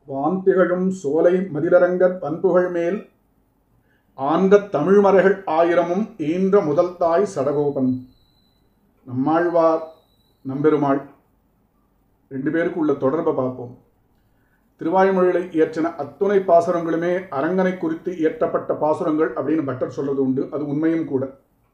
வாந்திகழும் சோலை மதிலரங்கற் பண்புகள் மேல் ஆன்ற தமிழ்மறைகள் ஆயிரமும் ஈன்ற முதல் தாய் சடகோபன் நம்மாழ்வார் நம்பெருமாள் ரெண்டு பேருக்கு உள்ள தொடர்பை பார்ப்போம் திருவாய்மொழிகளை இயற்றின அத்துணை பாசுரங்களுமே அரங்கனை குறித்து இயற்றப்பட்ட பாசுரங்கள் அப்படின்னு பட்டர் சொல்றது உண்டு அது உண்மையும் கூட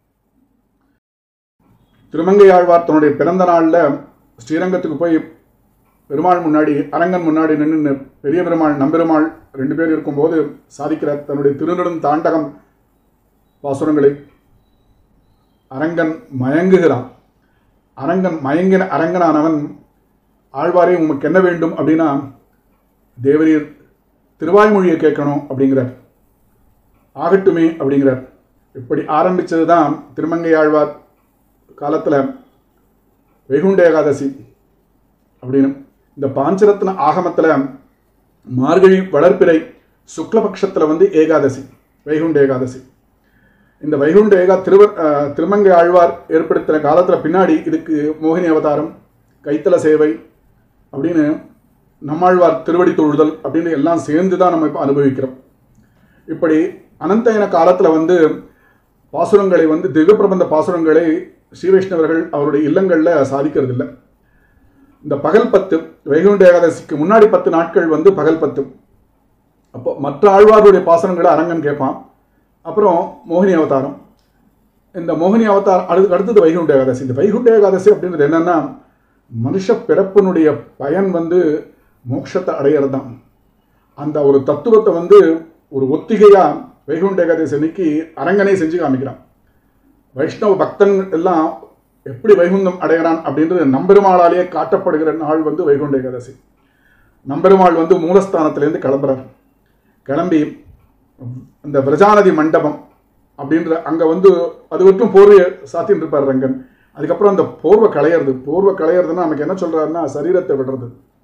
திருமங்கையாழ்வார் தன்னுடைய பிறந்த நாளில் ஸ்ரீரங்கத்துக்கு போய் பெருமாள் முன்னாடி அரங்கன் முன்னாடி நின்று பெரிய பெருமாள் நம்பெருமாள் ரெண்டு பேர் இருக்கும்போது சாதிக்கிறார் தன்னுடைய திருநெடும் தாண்டகம் பாசுரங்களை அரங்கன் மயங்குகிறான் அரங்கன் மயங்கின அரங்கனானவன் ஆழ்வாரே உமக்கு என்ன வேண்டும் அப்படின்னா தேவரீர் திருவாய்மொழியை கேட்கணும் அப்படிங்கிறார் ஆகட்டுமே அப்படிங்கிறார் இப்படி ஆரம்பித்தது தான் திருமங்கை ஆழ்வார் காலத்தில் வைகுண்ட ஏகாதசி அப்படின்னு இந்த பாஞ்சரத்ன ஆகமத்தில் மார்கழி வளர்ப்பிறை சுக்லபக்ஷத்தில் வந்து ஏகாதசி வைகுண்ட ஏகாதசி இந்த வைகுண்ட ஏகா திருவ அஹ், திருமங்கை ஆழ்வார் ஏற்படுத்தின காலத்தில் பின்னாடி இதுக்கு மோகினி அவதாரம் கைத்தல சேவை அப்படின்னு நம்மாழ்வார் திருவடி தொழுதல் அப்படின்னு எல்லாம் சேர்ந்து தான் நம்ம இப்போ அனுபவிக்கிறோம் இப்படி அனந்தயன காலத்தில் வந்து பாசுரங்களை வந்து திவ்ய பிரபந்த பாசுரங்களை ஸ்ரீ வைஷ்ணவர்கள் அவருடைய இல்லங்களில் சாதிக்கிறது இல்லை இந்த பகல் பத்து வைகுண்ட ஏகாதசிக்கு முன்னாடி பத்து நாட்கள் வந்து பகல் பத்து அப்போ மற்ற ஆழ்வார்களுடைய பாசனங்களை அரங்கன் கேட்பான் அப்புறம் மோகினி அவதாரம் இந்த மோகினி அவதாரம் அடுத்து அடுத்தது வைகுண்ட ஏகாதசி இந்த வைகுண்ட ஏகாதசி அப்படின்றது என்னன்னா மனுஷ பிறப்பினுடைய பயன் வந்து மோட்சத்தை அடையிறது தான் அந்த ஒரு தத்துவத்தை வந்து ஒரு ஒத்திகையா வைகுண்ட ஏகாதசி அன்னைக்கு அரங்கனே செஞ்சு காமிக்கிறான் வைஷ்ணவ பக்தன் எல்லாம் எப்படி வைகுண்டம் அடைகிறான் அப்படின்றது நம்பெருமாளாலேயே காட்டப்படுகிற நாள் வந்து வைகுண்ட ஏகாதசி நம்பெருமாள் வந்து மூலஸ்தானத்திலேருந்து கிளம்புறார் கிளம்பி அந்த விரஜாநதி மண்டபம் அப்படின்ற அங்கே வந்து அது வரைக்கும் போர்வையை சாத்தின்னு இருப்பார் ரங்கன் அதுக்கப்புறம் அந்த போர்வை களையிறது போர்வை களையிறதுன்னா நமக்கு என்ன சொல்றாருன்னா சரீரத்தை விடுறது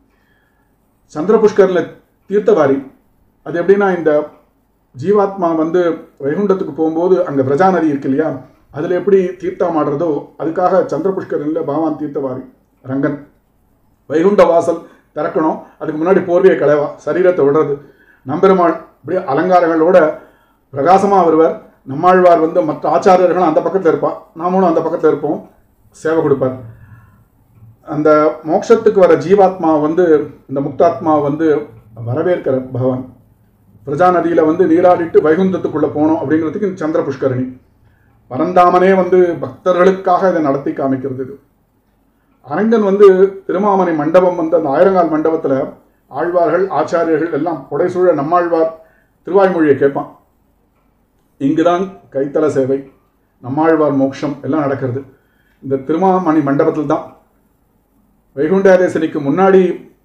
சந்திர புஷ்கரில் தீர்த்தவாரி அது எப்படின்னா இந்த ஜீவாத்மா வந்து வைகுண்டத்துக்கு போகும்போது அங்கே பிரஜா நதி இருக்கு இல்லையா அதில் எப்படி தீர்த்தம் ஆடுறதோ அதுக்காக சந்திர புஷ்கரில் பகவான் தீர்த்தவாரி ரங்கன் வைகுண்ட வாசல் திறக்கணும் அதுக்கு முன்னாடி போர்வையை களைவா சரீரத்தை விடுறது நம்பெருமாள் அப்படியே அலங்காரங்களோட பிரகாசமாக வருவார் நம்மாழ்வார் வந்து மற்ற ஆச்சாரியர்களும் அந்த பக்கத்தில் இருப்பான் நாமளும் அந்த பக்கத்தில் இருப்போம் சேவை கொடுப்பார் அந்த மோட்சத்துக்கு வர ஜீவாத்மா வந்து இந்த முக்தாத்மா வந்து வரவேற்கிற பகவான் பிரஜா நதியில் வந்து நீராடிட்டு வைகுந்தத்துக்குள்ளே போகணும் அப்படிங்கிறதுக்கு இந்த சந்திர புஷ்கரணி பரந்தாமனே வந்து பக்தர்களுக்காக இதை நடத்தி காமிக்கிறது இது அரங்கன் வந்து திருமாமணி மண்டபம் வந்து அந்த ஆயிரங்கால் மண்டபத்தில் ஆழ்வார்கள் ஆச்சாரியர்கள் எல்லாம் புடைசூழ நம்மாழ்வார் திருவாய்மொழியை கேட்பான் இங்குதான் கைத்தல சேவை நம்மாழ்வார் மோட்சம் எல்லாம் நடக்கிறது இந்த திருமாமணி மண்டபத்தில் தான் வைகுண்டாதேசனிக்கு முன்னாடி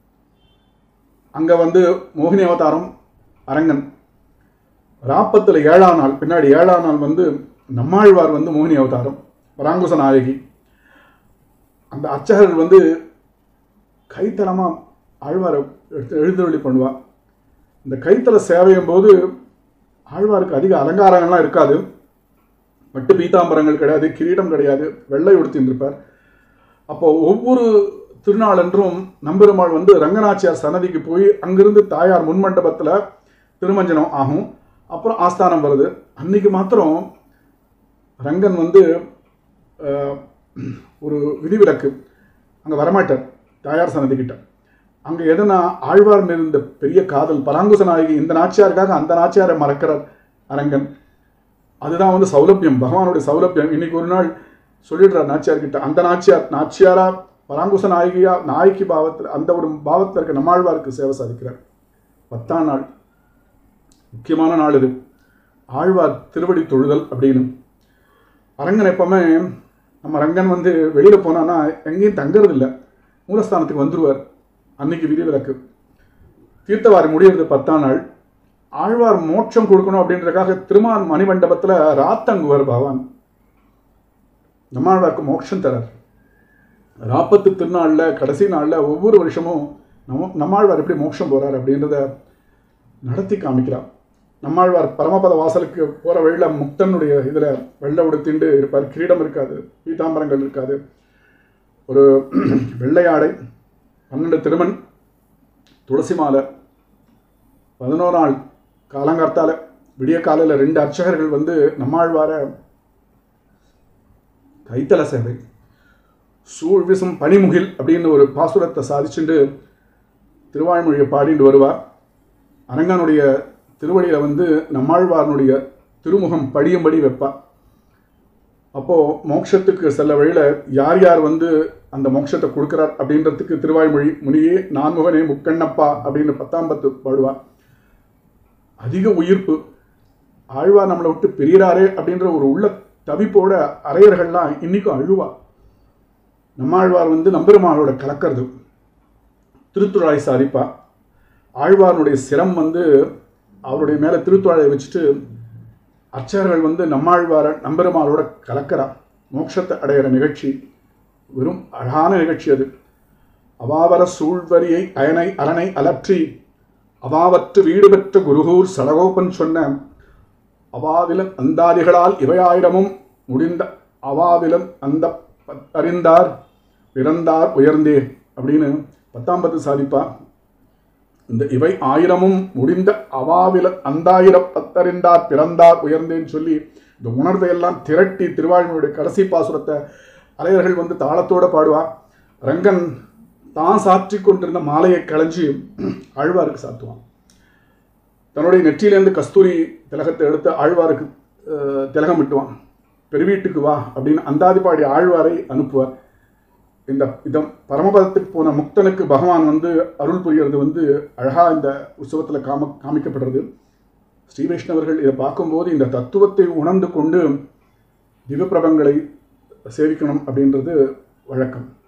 அங்கே வந்து மோகினி அவதாரம் அரங்கன் ராப்பத்தில் ஏழாம் நாள் பின்னாடி ஏழாம் நாள் வந்து நம்மாழ்வார் வந்து மோகினி அவதாரம் பராங்குச நாயகி அந்த அர்ச்சகர்கள் வந்து கைத்தலமாக ஆழ்வாரை எடுத்து எழுந்தருளி பண்ணுவா இந்த கைத்தல சேவையும் போது ஆழ்வாருக்கு அதிக அலங்காரங்கள்லாம் இருக்காது பட்டு பீதாம்பரங்கள் கிடையாது கிரீடம் கிடையாது வெள்ளை உடுத்தின்னு இருப்பார் அப்போ ஒவ்வொரு திருநாளன்றும் நம்பெருமாள் வந்து ரங்கநாச்சியார் சன்னதிக்கு போய் அங்கிருந்து தாயார் முன்மண்டபத்தில் திருமஞ்சனம் ஆகும் அப்புறம் ஆஸ்தானம் வருது அன்னைக்கு மாத்திரம் ரங்கன் வந்து அஹ், ஒரு விதிவிலக்கு அங்கே வரமாட்டார் தாயார் சன்னதிக்கிட்ட அங்கே எதுனா ஆழ்வார் மேல் இருந்த பெரிய காதல் பராங்குச நாயகி இந்த நாச்சியாருக்காக அந்த நாச்சியாரை மறக்கிறார் அரங்கன் அதுதான் வந்து சௌலபியம் பகவானுடைய சௌலபியம் இன்னைக்கு ஒரு நாள் சொல்லிடுறார் நாச்சியார் கிட்ட அந்த நாச்சியார் நாச்சியாரா பராங்குச நாயகியா நாயகி பாவத்தில் அந்த ஒரு பாவத்தில் இருக்க நம்மாழ்வாருக்கு சேவை சாதிக்கிறார் பத்தாம் நாள் முக்கியமான நாள் இது ஆழ்வார் திருவடி தொழுதல் அப்படின்னு அரங்கன் எப்பவுமே நம்ம ரங்கன் வந்து வெளியில் போனான்னா எங்கேயும் தங்கறது இல்லை மூலஸ்தானத்துக்கு வந்துருவார் அன்னைக்கு விதிவிலக்கு தீர்த்தவாரி முடியறது பத்தாம் நாள் ஆழ்வார் மோட்சம் கொடுக்கணும் அப்படின்றதுக்காக திருமான் மணிமண்டபத்தில் ராத்தங்குவார் பகவான் நம்மாழ்வாருக்கு மோட்சம் தரார் ராப்பத்து திருநாளில் கடைசி நாளில் ஒவ்வொரு வருஷமும் நம்ம நம்மாழ்வார் எப்படி மோட்சம் போகிறார் அப்படின்றத நடத்தி காமிக்கிறார் நம்மாழ்வார் பரமபத வாசலுக்கு போகிற வழியில் முக்தனுடைய இதில் வெள்ளை உடுத்திண்டு இருப்பார் கிரீடம் இருக்காது பீதாம்பரங்கள் இருக்காது ஒரு வெள்ளை ஆடை பன்னெண்டு திருமண் துளசி மாலை பதினோரு நாள் காலங்கார்த்தால விடிய காலையில் ரெண்டு அர்ச்சகர்கள் வந்து நம்மாழ்வார கைத்தல சேவை சூழ் விசும் பனிமுகில் அப்படின்னு ஒரு பாசுரத்தை சாதிச்சுட்டு திருவாய்மொழியை பாடிட்டு வருவா அரங்கனுடைய திருவடியில் வந்து நம்மாழ்வாரனுடைய திருமுகம் படியும்படி வைப்பா அப்போது மோட்சத்துக்கு செல்ல வழியில் யார் யார் வந்து அந்த மோட்சத்தை கொடுக்குறார் அப்படின்றதுக்கு திருவாய்மொழி முனியே நான்முகனே முக்கண்ணப்பா அப்படின்னு பத்தாம் பத்து பாடுவா அதிக உயிர்ப்பு ஆழ்வார் நம்மளை விட்டு பிரியறாரே அப்படின்ற ஒரு உள்ள தவிப்போட அரையர்கள்லாம் இன்னைக்கும் அழுவா நம்மாழ்வார் வந்து நம்பெருமாளோட கலக்கிறது திருத்துழாய் சாதிப்பா ஆழ்வாருடைய சிரம் வந்து அவருடைய மேலே திருத்துழாயை வச்சுட்டு அர்ச்சகர்கள் வந்து நம்மாழ்வார நம்பெருமாளோட கலக்கிறா மோட்சத்தை அடையிற நிகழ்ச்சி வெறும் அழகான நிகழ்ச்சி அது அவாவர சூழ்வரியை அயனை அரணை அலற்றி அவாவற்று வீடு பெற்ற குருகூர் சடகோபன் சொன்ன அவாவிலன் அந்தாதிகளால் இவையாயிரமும் முடிந்த அவாவிலன் அந்த அறிந்தார் பிறந்தார் உயர்ந்தே அப்படின்னு பத்தாம் பத்து சாதிப்பா இந்த இவை ஆயிரமும் முடிந்த அவாவில அந்தாயிரம் பத்தறிந்தார் பிறந்தார் உயர்ந்தேன்னு சொல்லி இந்த உணர்வையெல்லாம் திரட்டி திருவாழ்மையுடைய கடைசி பாசுரத்தை அலையர்கள் வந்து தாளத்தோட பாடுவா ரங்கன் தான் சாற்றி கொண்டிருந்த மாலையை களைஞ்சி ஆழ்வாருக்கு சாத்துவான் தன்னுடைய நெற்றியிலேருந்து கஸ்தூரி திலகத்தை எடுத்து ஆழ்வாருக்கு அஹ், திலகம் விட்டுவான் பெருவீட்டுக்கு வா அப்படின்னு அந்தாதிப்பாடி ஆழ்வாரை அனுப்புவார் இந்த இதம் பரமபதத்துக்கு போன முக்தனுக்கு பகவான் வந்து அருள் புரியறது வந்து அழகா இந்த உற்சவத்தில் காம காமிக்கப்படுறது ஸ்ரீ வைஷ்ணவர்கள் இதை பார்க்கும்போது இந்த தத்துவத்தை உணர்ந்து கொண்டு திவ்யப்பிரபங்களை சேவிக்கணும் அப்படின்றது வழக்கம்